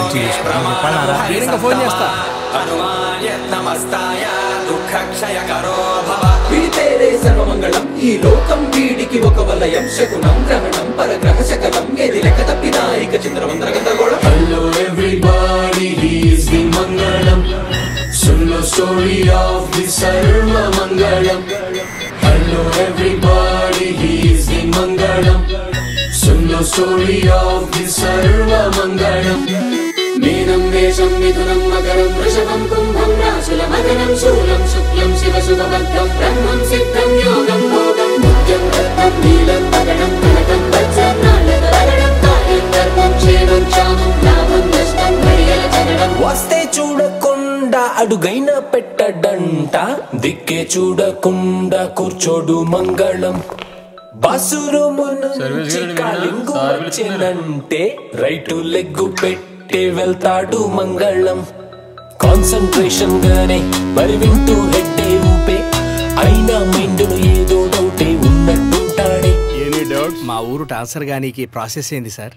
ఇంకా ఫోన్ చేస్తా హనుమాన్యత్నమస్తాయ దుఃఖక్షయకరో భవ వీతేరే సర్వమంగళం ఈ లోకం వీడికి ఒక వలయం శకునం గ్రహణం పరగ్రహ శకలం ఏది లెక్క తప్పినా ఇక చంద్రమంద్ర గందరగోళం హలో ఎవ్రీబాడీ హీస్ ది మంగళం సున్ లో స్టోరీ ఆఫ్ ది సర్వ మంగళం హలో ఎవ్రీబాడీ హీస్ ది మంగళం సున్ లో స్టోరీ ఆఫ్ ది సర్వ మంగళం మీనం మేషం మిథునం మకరం వృషభం కుంభం రాశుల మకరం శూలం శుక్లం శివ శుభబద్ధం బ్రహ్మం సిద్ధం యోగం భోగం ముఖ్యం రత్నం నీలం పగడం కనకం వజ్రం నాళ్ళగడం కార్యం ధర్మం క్షేమం క్షామం లాభం నష్టం ఘడియల జగడం వస్తే చూడకుండా అడుగైన పెట్టడంట దిక్కే చూడకుండా కూర్చోడు మంగళం బసురుము నుంచి కాలింగు వచ్చినంటే రైటు లెగ్గు పెట్టే వెళ్తాడు మంగళం కాన్సంట్రేషన్ గానే మరి వింటూ హెడ్డే ఊపే అయినా మైండును ఏదో డౌటే ఉన్నట్టుంటాడే ఎనీ డౌట్ మా ఊరు ట్రాన్స్ఫర్ గానీకి ప్రాసెస్ ఏంది సార్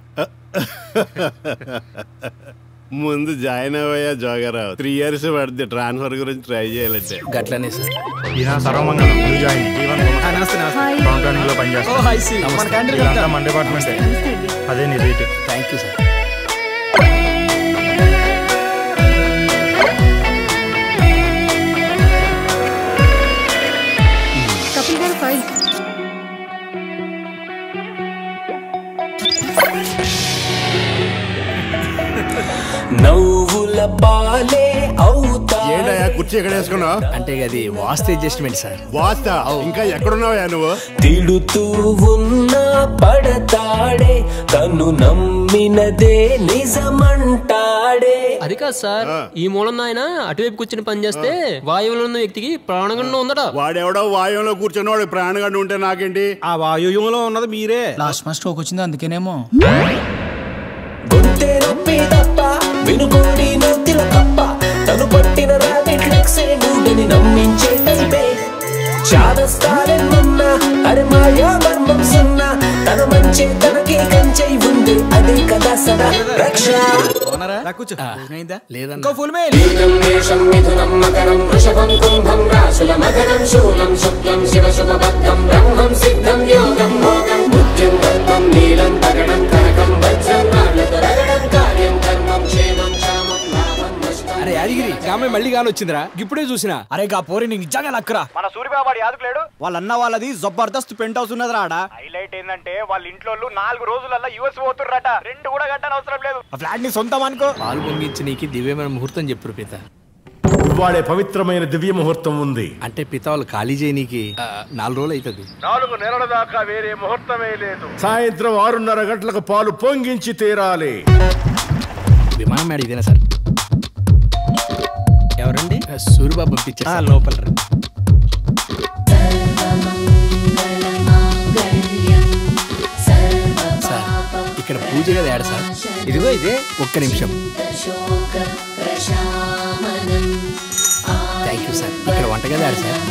ముందు జాయిన్ అవ్వయా జోగారావు త్రీ ఇయర్స్ పడుతుంది ట్రాన్స్ఫర్ గురించి ట్రై చేయాలంటే గట్లనే సార్ ఈయన Sarvamangalam new join Jeevan countering లో పనిచేస్తాం ఇదంతా మన డిపార్ట్మెంటే అదే నీ రేట్ థ్యాంక్ యూ సార్ కపిల్ గారు ఫైల్ నవ్వుల పాలే అవుతా ఏంటయ్యా కుర్చీ ఎక్కడ వేసుకున్నావు అంటే అది వాస్తు అడ్జస్ట్మెంట్ సార్ వాస్తా ఇంకా ఎక్కడున్నావయ్యా నువ్వు తిడుతూ ఉన్నా పడతాడే తను నమ్మినదే నిజమంటాడే అది కాదు సార్ ఈ మూలం ఆయన అటువైపు కూర్చుని పనిచేస్తే వాయువులో ఉన్న వ్యక్తికి ప్రాణగండం ఉందట వాడెవడో వాయువులో కూర్చున్న వాడు ప్రాణగండు ఉంటే నాకేంటి ఆ వాయువ్యంలో ఉన్నది మీరే లాస్ట్ మా స్ట్రోక్ వచ్చింది అందుకేనేమో గొంతే నొప్పి తప్ప వినుకోని నొత్తిల తప్ప తను పట్టిన రాబిట్ లెక్సే మూడని నమ్మించే టైపే చాదస్తారెన్నున్నా అరే మాయా మర్మం సున్నా తన మంచి తనకి కంచై ఉంది అదే కదా సదా రక్ష కూర్చో అయిందా లేదన్నా ఇంకో ఫుల్ మేల్ లీనం మేషం మిథునం మకరం వృషభం కుంభం రాశుల మకరం శూలం శుక్లం శివ శుభబద్ధం బ్రహ్మం సిద్ధం యోగం భోగం ముఖ్యం రత్నం నీలం పగడం కనకం వజ్రం నాళ్ళతో రగడం కార్యం ధర్మం క్షేమం క్షామం లాభం నష్టం అరే యాదగిరి గామె మళ్ళీ గాని వచ్చిందిరా ఇప్పుడే చూసినా అరే గా పోరి నీకు నిజంగా నక్కరా మన సూర్యబాబు యాదకులేడు వాళ్ళ అన్న వాళ్ళది జబర్దస్త్ పెంట్ హౌస్ ఉన్నది రాడా హైలైట్ ఏంటంటే వాళ్ళ ఇంట్లో నాలుగు రోజులల్లా యుఎస్ పోతుర్రట రెండు కూడా కట్టని అవసరం లేదు ఆ ఫ్లాట్ ని సొంతం అనుకో పాలు పొంగించి నీకు దివ్యమైన ముహూర్తం చెప్పు పిత వాడే పవిత్రమైన దివ్య ముహూర్తం ఉంది అంటే పిత వాళ్ళు ఖాళీ చేయనీకి ఆ, నాలుగు రోజులు అవుతుంది నాలుగు నెలల దాకా వేరే ముహూర్తమే లేదు సాయంత్రం ఆరున్నర గంటలకు పాలు పొంగించి తీరాలి విమానం మేడ ఇదేనా సార్ ఎవరండి ఆ, సూరిబాబు పంపించా లోపల రా. సార్ ఇక్కడ పూజ కదా ఏడ సార్ ఇదిగో ఇదే ఒక్క నిమిషం థ్యాంక్ యూ సార్ ఇక్కడ వంటగది ఆడ సార్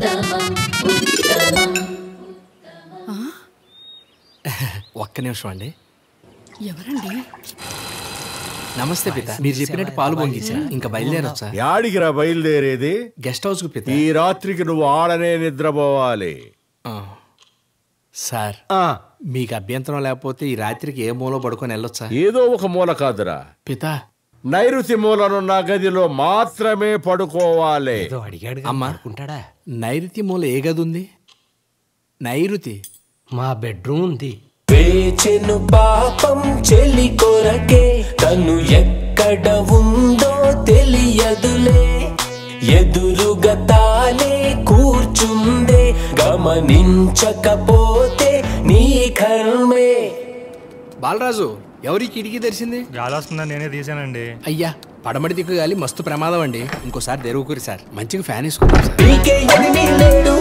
ఒక్క నిమిషం అండి ఎవరండి నమస్తే పిత మీరు చెప్పినట్టు పాలు పొంగించా ఇంకా బయలుదేరొచ్చా యాడికి రా బయలుదేరేది గెస్ట్ హౌస్ కు పిత ఈ రాత్రికి నువ్వు ఆడనే నిద్రపోవాలి ఆ. సార్ ఆ, మీకు అభ్యంతరం లేకపోతే ఈ రాత్రికి ఏ మూలో పడుకొని వెళ్ళొచ్చా ఏదో ఒక మూల కాదురా పిత నైరుతి మూలనున్న గదిలో మాత్రమే పడుకోవాలి అమ్మా నైరుతి మూల ఏ గది ఉంది నైరుతి మా బెడ్రూమ్ ఉంది వేచెను పాపం చెలి కొరకే తను ఎక్కడ ఉందో తెలియదులే ఎదురుగా తానే కూర్చుందే గమనించకపోతే నీ కర్మే బాలరాజు ఎవరి కిటికీ తెరిచింది గాలి వస్తుందని నేనే తీసానండి అయ్యా పడమటి దిక్కు గాలి మస్తు ప్రమాదం అండి ఇంకోసారి తెరుగుకూరి సార్ మంచిగా ఫ్యాన్ వేసుకుంటాం సార్ పీకే ఎనిమి లేడు